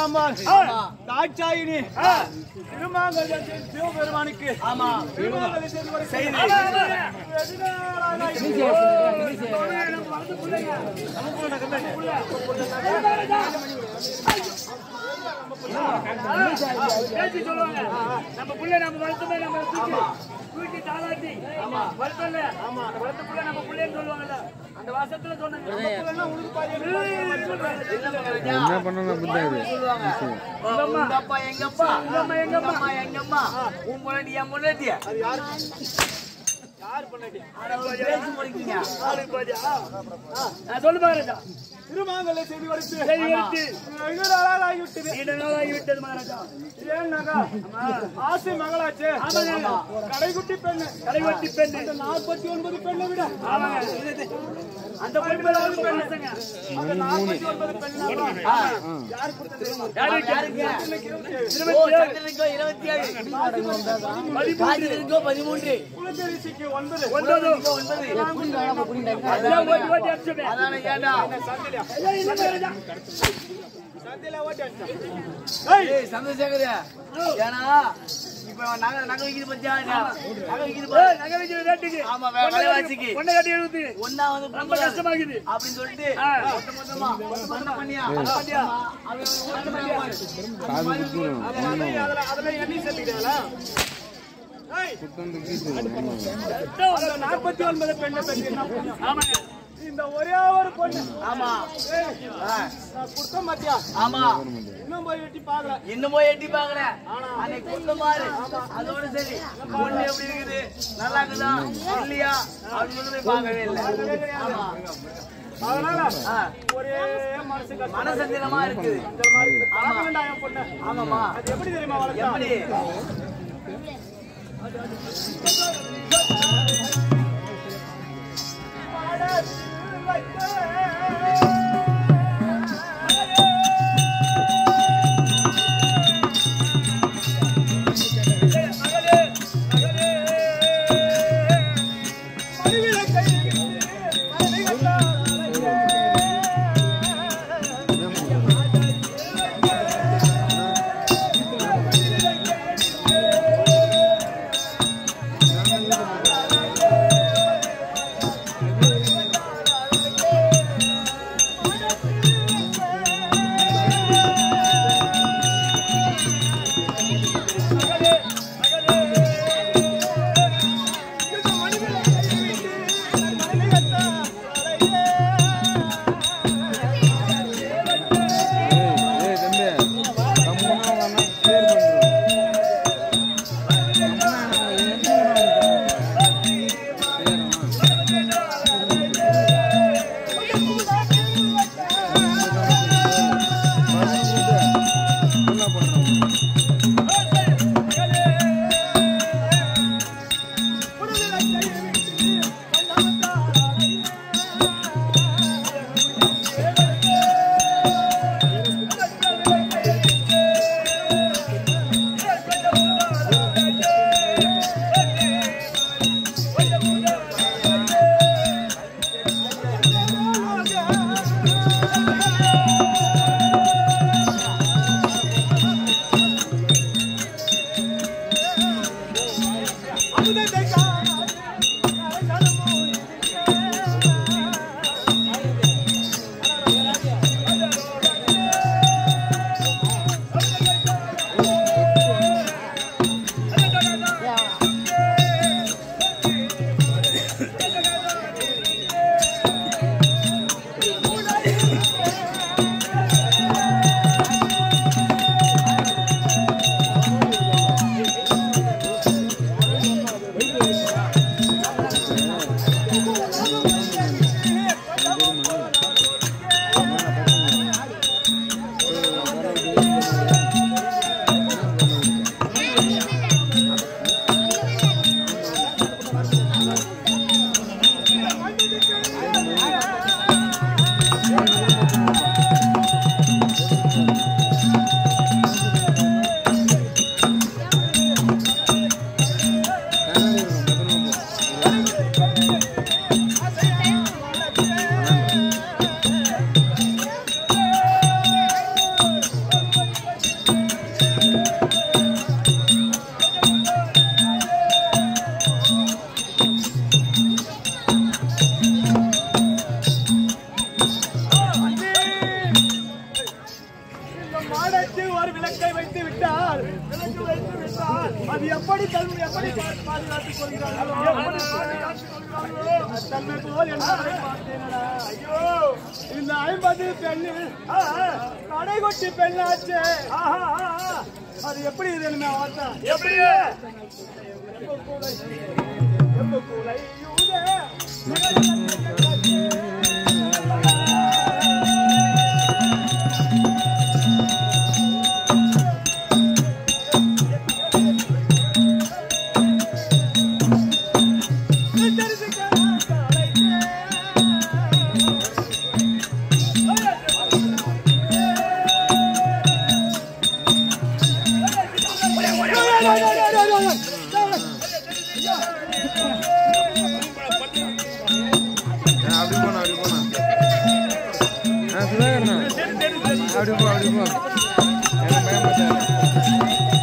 அம்மாள் தாட்சாயினி திருமாங்கல்யத்தின் சிவபெருமானுக்கு ஆமா திருமாங்கல்ய செய்தி வரை செய்தி. பேசி சொல்லுவாங்க நம்ம புள்ள நம்ம வளர்த்துமே நம்ம தூக்கி தூக்கி தாளாட்டி வளர்த்தல வளர்த்த புள்ள நம்ம புள்ளைன்னு சொல்லுவாங்கல்ல அந்த வாசத்துல சொன்னாங்க நம்ம புள்ளன்னா உனக்கு பாரு. என்ன பண்ணணும் அப்படிதான் இது உங்க அப்பா எங்கப்பா உங்க அம்மா, எங்க அம்மா. அம்மா எங்கம்மா உன் முன்னாடி என் முன்னாடி அது யாரு யார் பண்ணாடி பேசி முடிக்கீங்க ஆளு பாதியா? நான் சொல்லு மகாராஜா திருமாங்கல்ய செய்தி வரைத்து செய்தி வரித்து. வெகு நாளாகிவிட்டது நீண்ட நாளாகி விட்டது மகாராஜா ஏன்னாக்கா ஆசை மகளாச்சே ஆமாங்க. கடைக்குட்டி பெண்ணு கடைவட்டி பெண்ணு அந்த நாற்பத்தி ஒன்பது பெண்ணை விட ஆமாங்க அந்த பொண்ணு மேல வந்து பெண்ணாசங்க அந்த நாற்பத்தி ஒன்பது பெண்ணு யார் கொடுத்தது யாருக்கு யாருங்க இருபத்தி ஓ ஏழு சந்திரனுக்கோ இருபத்தி ஏழு காஜலுக்கோ பதிமூன்று குலத்தேரிசிக்கு ஒன்பது ஒன்பது ஒன்பது அதான் ஓட்டி ஓட்டி அடிச்சுமே அதான ஏண்டா ஏய், இல்ல மகாராஜா சந்தையில ஓட்டி அடிச்சான். ஏய் சந்திரசேகர் ஏன்னா இப்ப நகை நகை விக்குது பத்தியா நகை விக்குது பாரு. ஏய், நகை வைக்கிற ரேட்டுக்கு ஆமா, வே- விலைவாசிக்கு. பொண்ணை கட்டி எழுபத்தி ஒண்ணா வந்து ரொம்ப கொடுக்கல. கஷ்டமாக்குது அப்படின்னு சொல்லிட்டு ஆ. மொத்த மொத்தமா மொத்த பண்ணியா பண்ணியா அவன் மொத்த பண்ணியா காது குத்தணும் அதுல அதுல எண்ணி சேர்த்துக்கிட்டாங்களா குத்தந்து கீச்சு அந்த நாற்பத்தி ஒன்பது பெண்ணை பத்தி என்ன புண்ணியம்? ஆமாங்க இந்த ஒரே ஒரு பொண்ணு ஆமா ஏய், ஆ. நான் கொடுத்த மாத்தியா ஆமா இன்னும் போய் வெட்டி பாக்கல இன்னும் போய் எட்டி பாக்குறேன் அன்னைக்கு கொத்த பாரு அதோட சரி பொண்ணு எப்படி இருக்குது நல்லா இருக்குதா இல்லையா அப்படின்னு சொல்லி போய் பார்க்கவே இல்லை ஆமா அதனால ஆ. ஒரே மனசு கஷ்டம். மனசஞ்சலமா இருக்குது இந்த மாதிரி இருக்குது. ஆமா. பார்க்கணும்டா என் பொண்ணை. ஆமாமா அது எப்படி தெரியுமா வளர்த்தா? எப்படி ஒரு விளக்கை வைத்து விட்டால் விளக்கு வைத்து விட்டால் அது எப்படி கல்வி எப்படி பா- பாதுகாத்துக் கொள்கிறார்களோ எப்படி பாதுகாத்துக் கொள்கிறார்களோ தன்னை போல் என்பதை பார்த்தேனடா ஐயோ இந்த ஐம்பது பெண்ணு கடைகொட்டி பெண்ணாச்சே ஆஹா, ஆஹா. அது எப்படி இது என்ன வார்த்தை எப்படி எப்ப குலையுதே ஆ, அப்படி போனா அப்படி போனா ஆ சுதாகர்ண்ணா அப்படி போ அப்படி போ எனக்கு பயன்பட்டாரு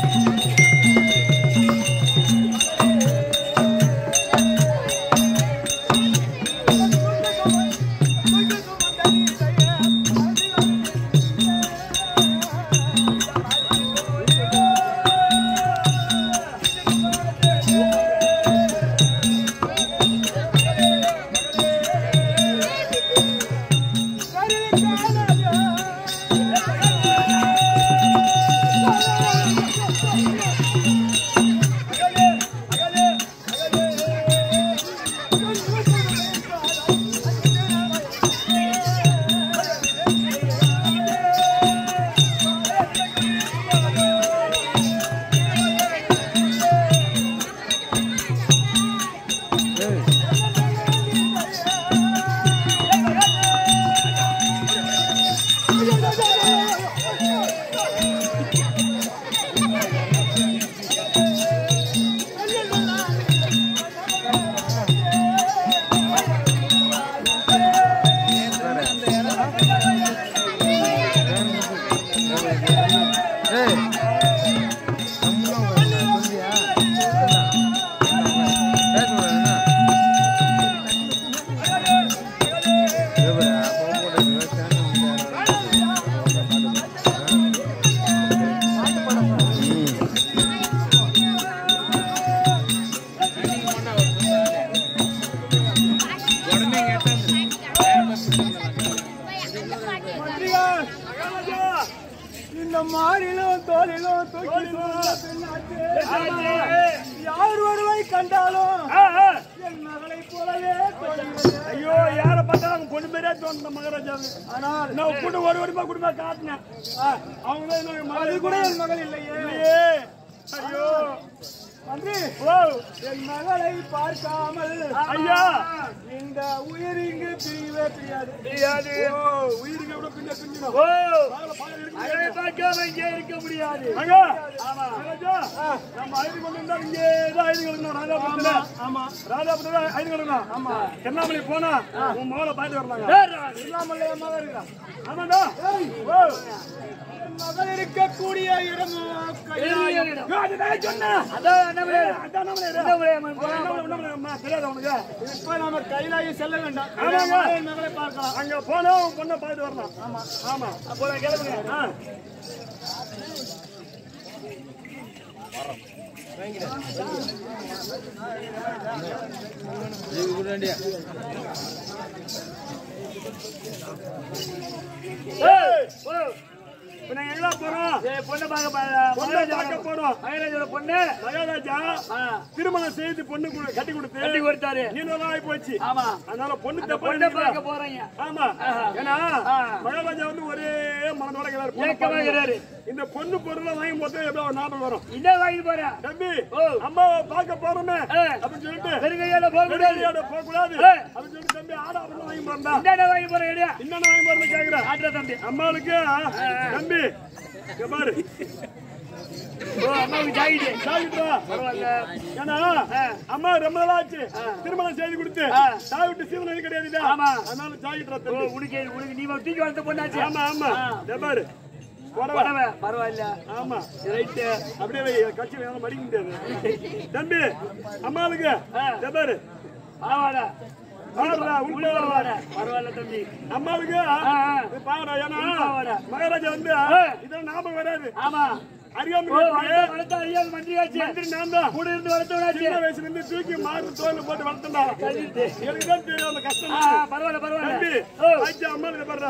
ஏய் நம்மளும் சொல்லியா பேசுறேன் இந்த மாறிலும் தோலிலும் தூக்கி சுமந்த பெண்ணாச்சே. யார் ஒருவை கண்டாலும் என் மகளை போலவே தோன்றுகிறது. ஐயோ யார பார்த்தாலும் பொண்ணு பேரே தோணுது மகாராஜாவுக்கு ஆனால் நான் கூட ஒரு வருமா குடும்பமா காட்டினேன் அவங்க தான் எனக்கு அது மகள் கூட என் மகள் இல்லையே இல்லையே ஐயோ நன்றி ஓ என் மகளை பார்க்காமல் ஐயா இந்த உயிர் இங்கு பிரியவே பிரியாது தெரியாது ஓ உயிருக்கு எவ்வளவு பின்ன பின்னிடும் ஓ அதை பார்க்காம இங்கே இருக்க முடியாது அங்க ஆமா மகாராஜா நம்ம ஐந்து கொண்டு இருந்தா இங்கே தான் ஐந்து கொண்டு ராஜாபுரத்துல ஆமா ராஜாபுரத்துல ஐந்து கொண்டு ஆமா திருவண்ணாமலை போனா உன் மகளை பார்த்து வரலாங்க இல்லாமல் என் மகள் இருக்கிறான் ஆமாண்டா ஓ என் மகள் இருக்கக்கூடிய இடமோ கைலாயம். தெரியாது உனக்கு இப்ப நாம கைலாயம் செல்ல வேண்டாம் ஆமாங்க. என் மகளை பார்க்கலாம் அங்க போனா உன் பொண்ணை பார்த்து வரலாம் ஆமா ஆமா அப்போ நான் கிளம்புங்க ஆ. ஏய், ஓ, இப்ப நாங்க எங்க போறோம் பொண்ணை பார்க்க பொண்ணை பார்க்க போறோம் மகாராஜோட பொண்ணு மகாராஜா திருமணம் செய்து பொண்ணு கு- கட்டி கொடுத்து கட்டி கொடுத்தாரு நீ நல்லா ஆகி போச்சு ஆமா அதனால பொண்ணு தப்பா பொண்ணை பார்க்க போறீங்க ஆமா ஏன்னா மகாராஜா வந்து ஒரே மனதோட இருக்கிறாரு இந்த பொண்ணு பொருளை வாங்கி போது எப்படி ஒரு ஞாபகம் வரும் என்ன வாங்கி போற தம்பி அம்மாவை பார்க்க போறோமே அப்படின்னு சொல்லிட்டு பெருங்கையோட போக கூடாது வெளியோட போக கூடாது அப்படின்னு சொல்லிட்டு தம்பி ஆடா அப்படின்னு வாங்கி போறா என்னென்ன வாங்கி போற ஐடியா என்னென்ன வாங்கி போறேன்னு கேக்குறேன் ஆட்டுற தம்பி அம்மாளுக்கு தம்பி இங்க பாரு ஓ அம்மாவுக்கு ஜாகிட்டு சாகிட்டுவா பரவாயில்ல ஏன்னா அம்மா ரொம்ப நாள் ஆச்சு திருமணம் செய்து கொடுத்து தாய் விட்டு சீதனம் கிடையாது ஆமா. அதனால சாகிட்டுறா ஓ தம்பி உனக்கு உனக்கு நீ தூக்கி வளர்த்த பொண்ணாச்சு ஆமா ஆமா இங்க பாரு புடவை. பரவ பரவாயில்ல ஆமா ரைட்டு அப்படியே வை, கட்சி வேணாலும் மடிக்க முடியாது தம்பி அம்மாளுக்கு இங்க பாரு பாவாடா ஆடுறா, உள்ள உள்ள வர. வாடா. பரவாயில்ல தம்பி அம்மாவுக்கு ஆ, ஆ. இது பாருடா, ஏன்னா உள்ள வாடா. மகாராஜா வந்து ஆ. இதெல்லாம் ஞாபகம் வராது ஆமா அறியாம ஓ வளர்த்த வளர்த்த ஐயா மந்திரி ஆச்சு மந்திரி நான் தான் கூட இருந்து வளர்த்தவனாச்சு சின்ன வயசுல இருந்து தூக்கி மாறு தோல்ல போட்டு வளர்த்தா சரிட்டு. எனக்கு தான் தெரியும் அந்த கஷ்டம் ஆ, பரவாயில்ல தம்பி பரவாயில்ல ஓ ஆச்சு அம்மா கிட்ட பாடுறா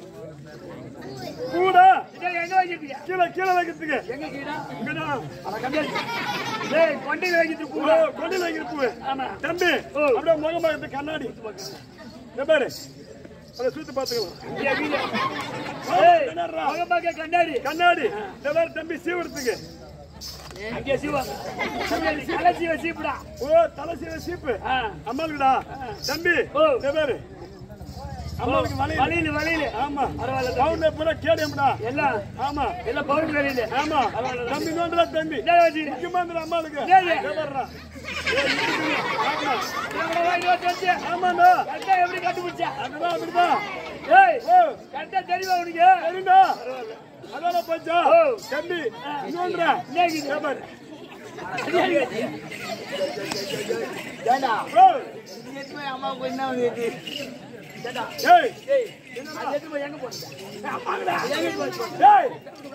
கூட இதை எங்க வச்சிருக்கீங்க கீழே கீழே வைக்கிறதுக்கு எங்க கீழே இங்கதான் அட கம்மியா டேய் கொண்டையில வச்சிட்டு ஓ, பூவா கொடியில வைக்கிற பூவு ஆமா தம்பி ஓ. அப்படியே முகம் பார்க்கறது கண்ணாடி இந்த பாரு அதை சுத்தி பாத்துக்கலாம் இங்க கீழே ஏய் கண்ணாடிடா. மகபாக்க கண்ணாடி கண்ணாடி இந்த பாரு தம்பி சீவரத்துக்கு அங்கே சிவா கண்ணாடி கலை சிவ சீப்புடா ஓ தலை சீவ சீப்பு ஆ அம்மாளுக்குடா தம்பி ஓ. இந்த பாரு அம்மாளுக்கு வலி வழியில வழியில ஆமா பரவாயில்ல தம்பி. பவுன்ல பூரா கேடியம்டா எல்லாம் ஆமா எல்லாம் பவுன் வழியில ஆமா பரவாயில்ல தம்பி நோண்டுடா தம்பி இதை வச்சுக்கிறேன் முக்கியமா இந்த அம்மாளுக்கு ஏய். இந்த பாருடா. ஏய், இருக்குது. ஆமா இவ்வளவு இருபத்தஞ்சு ஆமாண்டா கரெக்டா எப்படி கண்டுபிடிச்சா அதுதான் அப்படிதான் ஏய் ஓ கரெக்டா தெரியுமா உனக்கு சரிண்டா அதான போச்சா ஓ. தம்பி இன்னொன்றா இன்னைக்கு இது. பாரு ஏண்டா ஓ இது எடுத்து போய் அம்மாவுக்கு என்ன வந்து இது? ஏய் ஏய் அது எடுத்து போய் எங்க போறீங்க ஏய்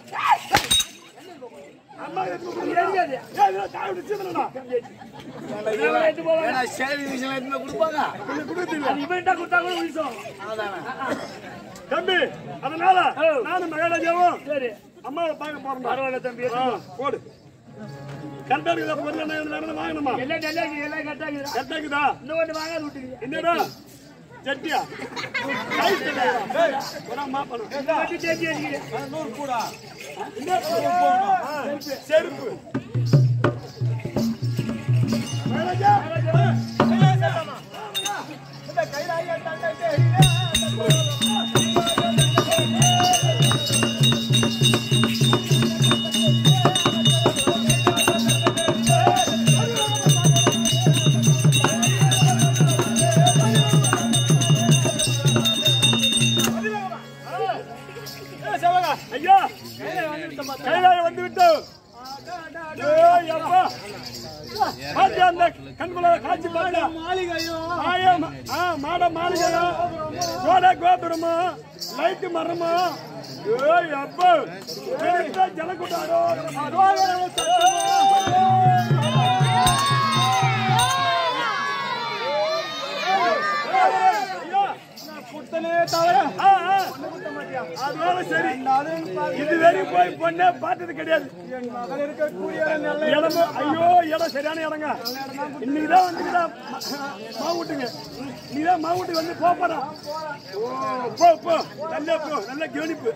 அம்மா எடுத்து போடு. எங்க அது? ஏய் இதோ தாய் விட்டு சீதனடா. இவன் எடுத்து போவாங்க ஏண்டா, சேலை விஷயம் எடுத்து போய் கொடுப்பாங்க கொஞ்சம் கொடுக்குறது இல்ல. அது இவன்டா கொடுத்தா கூட வீசும் அதானே தம்பி அதனால ஓ. நானும் மகாராஜாவும் சரி அம்மாவை பார்க்க போறோம் பரவாயில்ல தம்பி ஆ, போடு கரெக்டா இருக்குதா பொருள் என்ன இதுல இருந்து வாங்கணுமா எல்லாம் நல்லா இருக்கு, எல்லாம் கரெக்டா இருக்குடா. கரெக்டா இருக்குதா இன்னும் ஒண்ணு வாங்காத விட்டுருக்கீங்க. என்னடா சட்டியா ரைஸ் இல்லையா? ஏய், ஒரு அம்மா பண்ணும். வட்டி தேய்ச்சி வச்சுக்கிறேன். செருப்பு மகாராஜா ஐயா கைலாய வந்து விட்டோம் ஏய் அப்பா பாத்தியா அந்த கண்குள்ள காட்சி பாத்தியா மாளிகையும் ஆ மாட மாளிகையும் கோட கோபுரமா லைட் மரமா ஏய் அப்பா பெரிய ஜலக்கூட்டாரோ குத்தனே தவிர அதனால சரி இது வரையும் போய் பொண்ணே பார்த்தது கிடையாது என் மகள் இருக்கக்கூடிய இடம் ஐயோ இடம் சரியான இடங்க இன்னைக்குதான் வந்துதான் மாவுட்டுங்க நீதான் மாவுட்டுக்கு வந்து போ போறா ஓ போ போ நல்ல போ நல்ல கவனிப்பு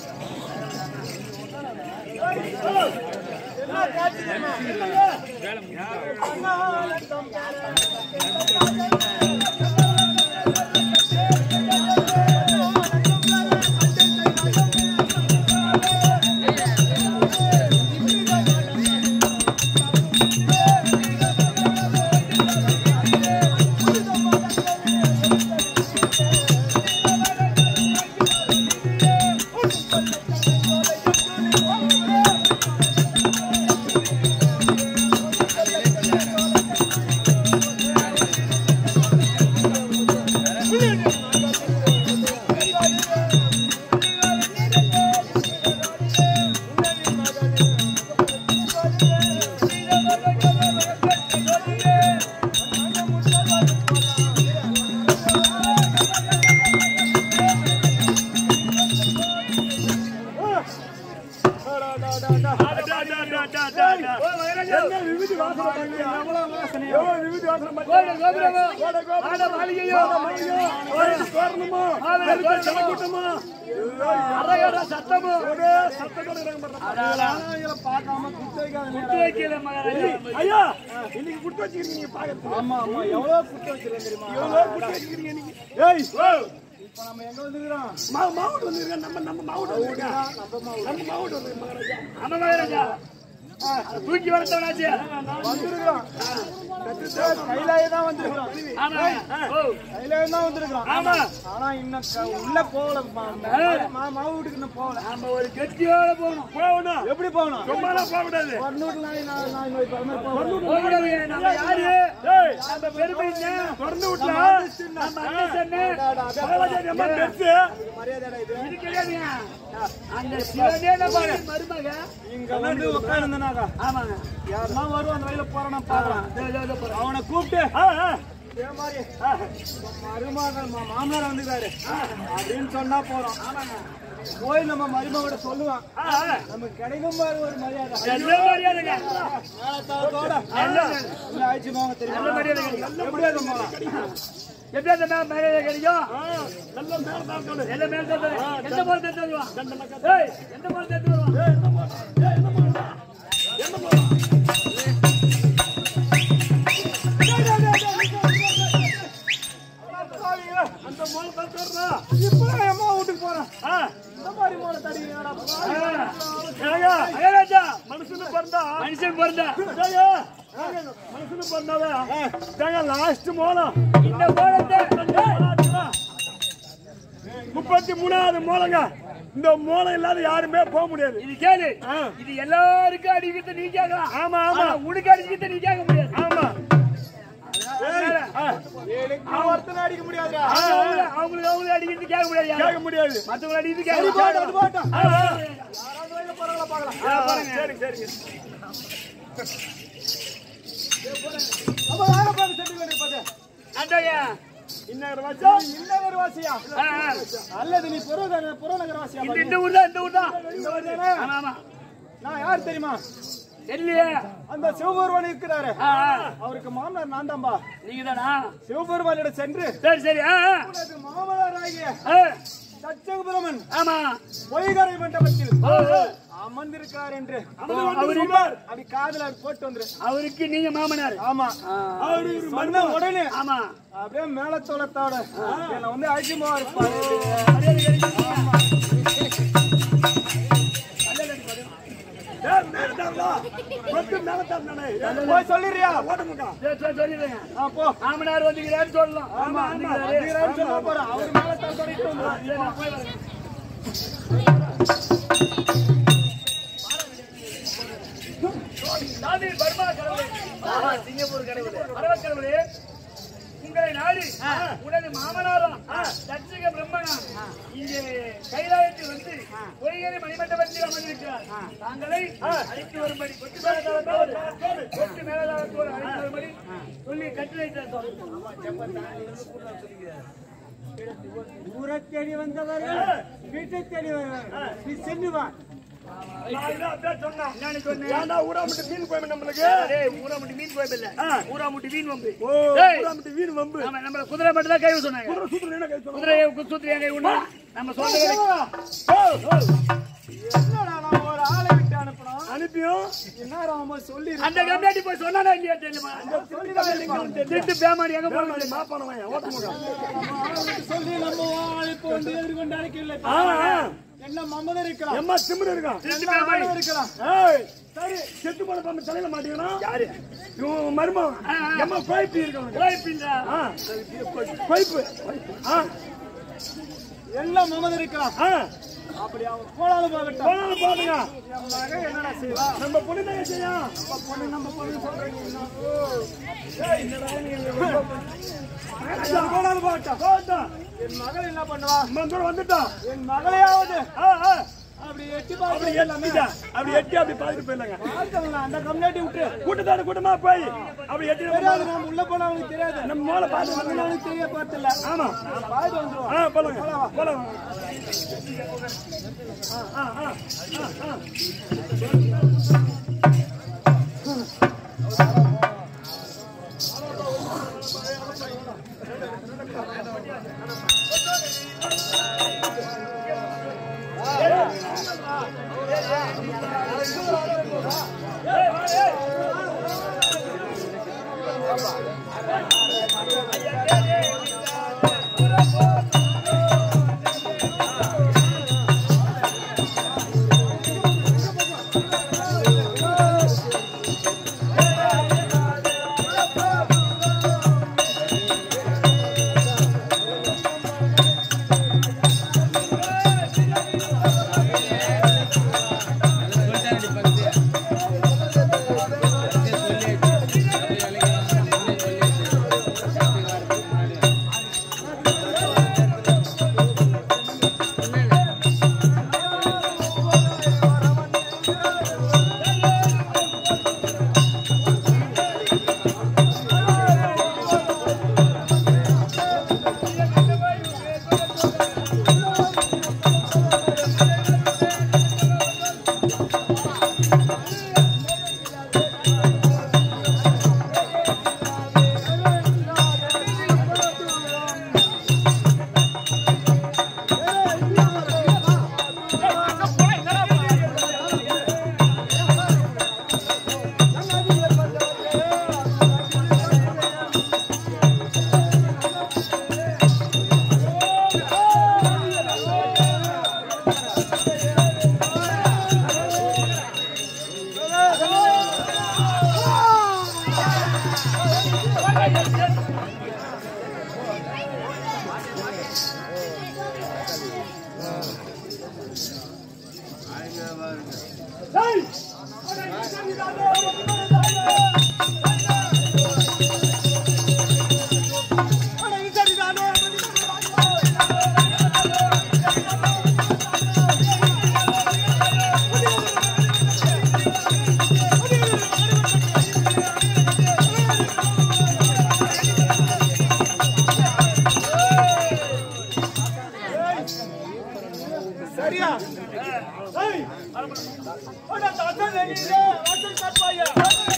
என்ன விபூதி வாசனை பாக்கலையா? எவ்வளவு விபூதி வாசனை பாக்கலையா? கோபுரம், கோபுரமோ, கோடை கோபுரம். ஆட மாளிகையோ, கோடை தோரணமோ, ஆட பெரிய கோபுரமோ, ஜனக்கூட்டமோ. அரையோட சத்தமோ, ஒரே சத்தத்தோட இருக்க மாட்டாங்க. குத்து வைக்கல மகாராஜா. ஐயா இன்னைக்கு குட்டு வச்சுக்கிறீங்க நீங்க பாக்குறது ஆமா ஆமா எவ்வளவு குட்டு வச்சிருக்கீங்க தெரியுமா எவ்வளவு குட்டு வச்சிருக்கீங்க நீங்க ஏய் ஓ இப்போ நம்ம எங்க வந்திருக்கோம் மா மாவட்டம் வந்திருக்கோம் நம்ம நம்ம மாவட்டம் வந்திருக்கோம் நம்ம மாவட்டம் நம்ம மாவட்டம் வந்திருக்கோம் மகாராஜா ஆமா மகாராஜா. அதை தூக்கி வளர்த்தவனாச்சு வந்திருக்கிறோம் கையிலேயே தான் வந்திருக்கிறோம் ஆமா ஓ கையிலேயே தான் வந்திருக்கிறோம் ஆமா ஆனா இன்னும் க- உள்ள போகல மா- மா- மாவு வீட்டுக்கு இன்னும் போகல நம்ம ஒரு கெட்டியோட போகணும் போகணும் எப்படி போகணும் ரொம்பலாம் போக கூடாது வரநூறு நாய் நான் நான் இன்னொரு பத்து நாள் போகணும். போகணுங்க. நம்ம யாரு ஏய், நம்ம பெருமை என்ன திறந்து விட்டா நம்ம அண்ணன் பாலாஜி அம்மா பெருசு மரியாதைடா இது இது கிடையாதுங்க அந்த சிவனே நம்ம மருமக இங்க வந்து உட்காந்துனாக்கா ஆமாங்க யாருன்னா வருவோம் அந்த வழியில போறானா பாக்கலாம் இதோ, இதோ, இதோ பாரு. அவனை கூப்பிட்டு ஆ, ஆ. இதே மாதிரி மருமகன் மா- மாமனார் வந்துருக்காரு அப்படின்னு சொன்னா போறோம் போய் நம்ம மருமகோட சொல்லுவான் ஆ, ஆ. நமக்கு கிடைக்கும் பாரு ஒரு மரியாதை நல்ல மரியாதைங்க மேலத்தாளத்தோட உள்ள ஆயிடுச்சு போங்க தெரியுமா நல்ல மரியாதை கிடைக்கும். எப்படி அது போலாம் எப்படி அந்த மே- மரியாதை கிடைக்கும் ஆ, நல்ல மேல தான் இருக்கணும். எல்லாம் மேல தான் தருவான். எந்த போல தட்டு வருவான் ஏய், எந்த போல தட்டு வருவான் ஏய், என்ன போடா? ஏய், என்ன போடா? என்ன போடா? அந்த மோளை தட்டு வர்றா. இப்ப அம்மா வீட்டுக்கு போறேன் ஆ, இந்த மாதிரி மோளை தடிக்கிறா ஏங்க, அழகாச்சா மனுஷனு பிறந்தா மனுஷன் பிறந்த ஏங்க, ஏங்க, மனுஷனு பிறந்தாவே ஏங்க, last மோளம். இந்த போலத்தை முப்பத்தி மூணாவது மோளங்க இந்த மோளம் இல்லாத யாருமே போக முடியாது இது கேளு ஆ. இது எல்லாருக்கும் அடிக்கிறது நீ கேட்கலாம் ஆமா ஆமா ஆனா உனக்கு அடிக்கிறது நீ கேட்க முடியாது ஆமா அதனால ஆ, அவன் ஒருத்தனை அடிக்க முடியாதுடா அவங்களுக்கு அவங்களுக்கு அவங்களுக்கு அடிக்கிறது கேட்க முடியாது யாரும். கேட்க முடியாது மத்தவங்க அடிக்கிறது சரி, கேட்க போட்டும், அது முடியாது போட்டும். ஆ, ஆ. யாராவது வெளில போறாங்களா பார்க்கலாம். ஆ, ஆ, சரிங்க சரிங்க அப்ப வேலை பார்க்க certificate பாத்து. அந்தாயா இன்னொரு வச்சா நீ இல்லநகர்வாசியா? ஆ, ஆ. அல்லது நீ புறநகர- புறநகர்வாசியா இந்த பாரு. இந்த ஊர் தான் இந்த ஊர் தான் இந்த ஊர் தானே? ஆமா ஆமா நான் யார் தெரியுமா தெரியலையே அந்த சிவபெருமான் இருக்கிறாரு ஆ, ஆ. அவருக்கு மாமனார் நான் தான்பா நீங்க தானா சிவபெருமானிடம் சென்று சரி சரி ஆ, ஆ. உனக்கு மாமனார் ஆகிய ஆ, தச்சகபுரமன் ஆமா பொய்கரை மண்டபத்தில் ஓ, ஓ. அமர்ந்திருக்கார் என்று அவரு அப்படி காதுல போட்டு வந்துரு அவருக்கு நீங்க மாமனார் ஆமா ஆ, சொன்ன உடனே ஆமா அப்படியே மேலத்தோளத்தோட என்ன வந்து அழிச்சுமா இருப்பாரு மரியாதை கிடைக்கும். ஏய், மேல தாங்களா? கொத்து மேல தாங்கண்ணே. ஏய், போய் சொல்லிடுறியா ஓடுங்கக்கா. சரி, சரி, சொல்லிடுறேங்க ஆ, போ மாமனார் வந்துக்கிறான்னு சொல்லலாம் ஆமா வந்துக்கிறான்னு சொல்ல போறேன் அவர் மேலத்தோட இட்டு வந்துருவான். நாடு பர்மா கடவுளே ஆமா சிங்கப்பூர் கடவுளே பரவ கடவுளே உங்களை நாடி உனது மாமனாரும் தட்சிக பிரம்மனா இங்கே கைலாயத்தில் வந்து பொய்கரை மணிமண்டபத்தில் அமர்ந்திருக்கிறார் தாங்களை அழைத்து வரும்படி கொத்து மேலதாளத்தோடு கொத்து மேலதாளத்தோடு அழைத்து வரும்படி சொல்லி கட்டளையிட்டார் ஊரை தேடி வந்தவர்கள் வீட்டை தேடி வருவார்கள் நீ சென்று வா நான் இதான் அப்படியே சொன்னேன். என்னன்னு சொன்னேன் ஏன்டா ஊரா மட்டும் மீன் போய் நம்மளுக்கு டேய், ஊராமுட்டி மீன் கோயில் இல்ல ஊராமுட்டி மீன் வம்பு ஓ டேய். ஊரா மட்டும் வீண் வம்பு ஆமா நம்மள குதிரை மட்டும் தான் கை சொன்னாங்க குதிரை சுத்துறது என்ன கை சொல்லுங்க? குதிரையை சுத்தி எங்க ஒண்ணு நம்ம சொந்த ஓ, ஓ. என்னடா நான் ஒரு ஆளை விட்டு அனுப்பணும் அனுப்பியும் என்ன ராம சொல்லி அந்த கம்யூனிட்டி போய் சொன்னானா இல்லையா தெரியுமா திட்டு பேமாரி எங்க போகுது மாப்பானவன் ஓட்டமுக சொல்லி நம்ம ஆள் இப்போ வந்து எதிர்கொண்டு அழைக்கல ஆ ஆ. என்ன மம்மதம் இருக்கலாம் எம்மா திமிரு இருக்கான் திட்டு என்ன பேமாரி ஆளும் இருக்கலாம் ஏய் சரி செத்து போன பொண்ணு தலையில மாட்டீங்கன்னா யாரு இவன் மருமகன் எம்மா குழப்பி இருக்கான் கோயிப்பின்றா ஆ குழப்பு ஆ எல்லாம் மமதம் இருக்கலாம் ஆ அப்படி அவன் போனாலும் போகட்டும் போனாலும் போதுங்க என் மகன் என்னடா செய்வா நம்ம பொண்ணு தான் செய்யும் நம்ம பொண்ணு நம்ம பொண்ணு சொல்றீங்க என்ன? ஓ. ஏய், என்னடா நீ ரொம்ப- அது போனாலும் போகட்டும் போகட்டும். என் மகள் என்ன பண்ணுவா நம்ம தூரம் வந்துட்டோம் என் மகளையாவது ஆ ஆ அப்படி எட்டி அப்படி பார்த்து எட்டிட்டா அப்படி எட்டி அப்படி பார்த்துட்டு போயிடலாங்க பார்த்தவங்கள அந்த கம்யூனிட்டி விட்டு கூட்டத்தோட கூட்டமா போய் அப்படி எட்டி தெரியாது நம்ம உள்ள போனா அவனுக்கு தெரியாது நம்ம மூளை பார்த்து நம்ம அவனுக்கு தெரிய பார்த்துல ஆமா நான் பார்த்து வந்துருவோம் ஆ போலாங்க போலாம் ஆ ஆ ஆ ஆ ஆ ஆ சரியா ஏய் அட தாத்தா நீங்க வாசல் காப்பாயா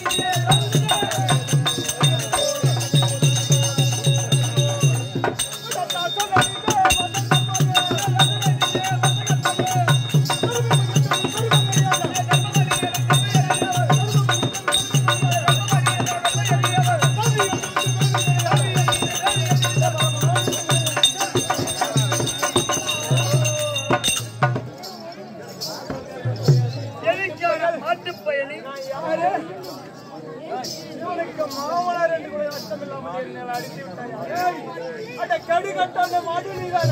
எதுக்காக மாட்டுப் பயணி யாரு இவனுக்கு மாமனார் என்று கூட அர்த்தம் இல்லாமல் என்னை அடித்து விட்டாயா ஏய், அட கடி கட்டான மாடு நீதானா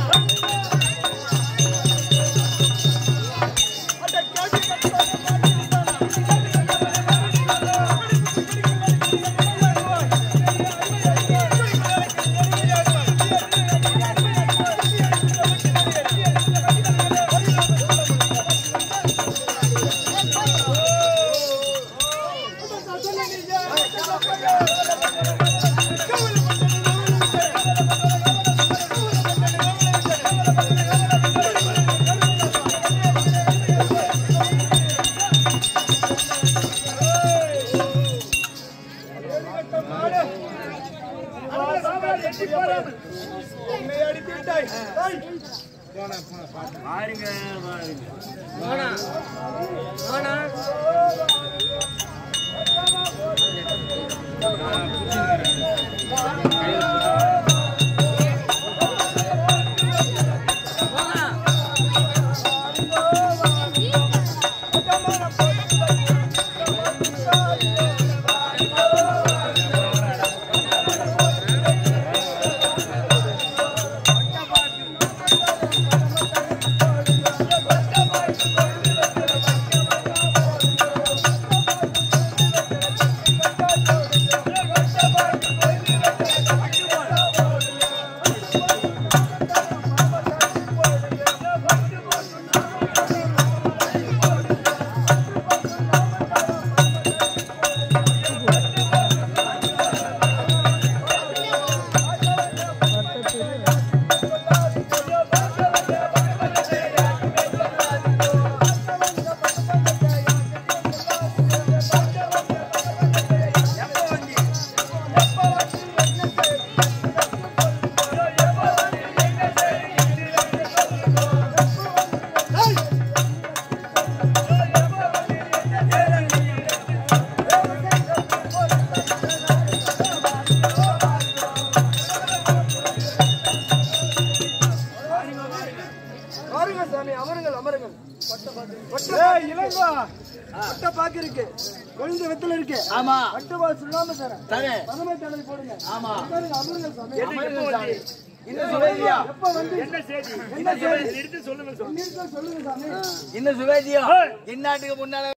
அட கடி கட்டான மாடு நீதானா? மாடு. என்னை அடித்து விட்டாய் ஏய், வாருங்க சாமி அமருங்கள் அமருங்கள் ஏய், இளங்கோ பட்ட பாக்கு இருக்கு கொழுந்து வெத்தல இருக்கு ஆமா பட்டு பால் சொல்லாம தரேன் தரேன் பதமை தடவை போடுங்க ஆமா உட்காருங்க, அமருங்கள் சாமி எப்போ வந்து? இந்த சுவேதியா எப்ப வந்து என்ன செய்தி என்ன செய்தி? எடுத்து சொல்லுங்க சொல்லுங்க நீங்க சொல்லுங்க சாமி இந்த சுவேதியா இந்நாட்டுக்கு முன்னால